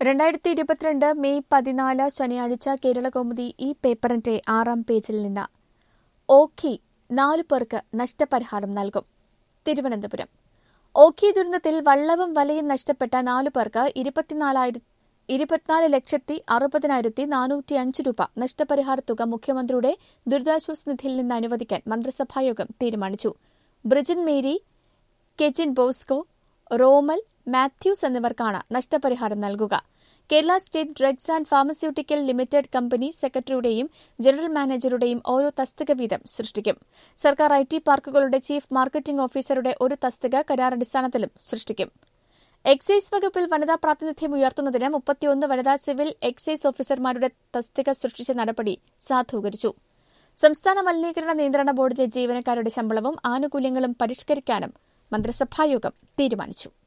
രണ്ടായിരത്തി ഇരുപത്തിരണ്ട് മെയ് പതിനാല് ശനിയാഴ്ച കേരളകൗമുദി ഈ പേപ്പറിന്റെ ആറാം പേജിൽ നിന്ന് ഓഖി നാലു പേർക്ക് നഷ്ടപരിഹാരം നൽകും തിരുവനന്തപുരം ഓഖി ദുരന്തത്തിൽ വള്ളവും വലയും നഷ്ടപ്പെട്ട നാലു പേർക്ക് ഇരുപത്തിനാലായിരത്തി ഇരുപത്തിനാല് ലക്ഷത്തി അറുപതിനായിരത്തി നാനൂറ്റി അഞ്ച് രൂപ നഷ്ടപരിഹാര തുക മുഖ്യമന്ത്രിയുടെ ദുരിതാശ്വാസ നിധിയിൽ നിന്ന് അനുവദിക്കാൻ മന്ത്രിസഭായോഗം തീരുമാനിച്ചു ബ്രിജിൻ മേരി കെജിൻ ബോസ്കോ റോമൽ മാത്യൂസ് എന്നിവർക്കാണ് നഷ്ടപരിഹാരം നൽകുക Kerala state drugs and pharmaceutical limited company സെക്രട്ടറിയുടെയും ജനറൽ മാനേജറുടെയും ഓരോ തസ്തിക വീതം സൃഷ്ടിക്കും സർക്കാർ ഐ ടി പാർക്കുകളുടെ ചീഫ് മാർക്കറ്റിംഗ് ഓഫീസറുടെ ഒരു തസ്തിക കരാറടിസ്ഥാനത്തിലും സൃഷ്ടിക്കും എക്സൈസ് വകുപ്പിൽ വനിതാ പ്രാതിനിധ്യം ഉയർത്തുന്നതിന് മുപ്പത്തിയൊന്ന് വനിതാ സിവിൽ എക്സൈസ് ഓഫീസർമാരുടെ തസ്തിക സൃഷ്ടിച്ച നടപടി സാധൂകരിച്ചു സംസ്ഥാന മലിനീകരണ നിയന്ത്രണ ബോർഡിലെ ജീവനക്കാരുടെ ശമ്പളവും ആനുകൂല്യങ്ങളും പരിഷ്കരിക്കാനും മന്ത്രിസഭായോഗം തീരുമാനിച്ചു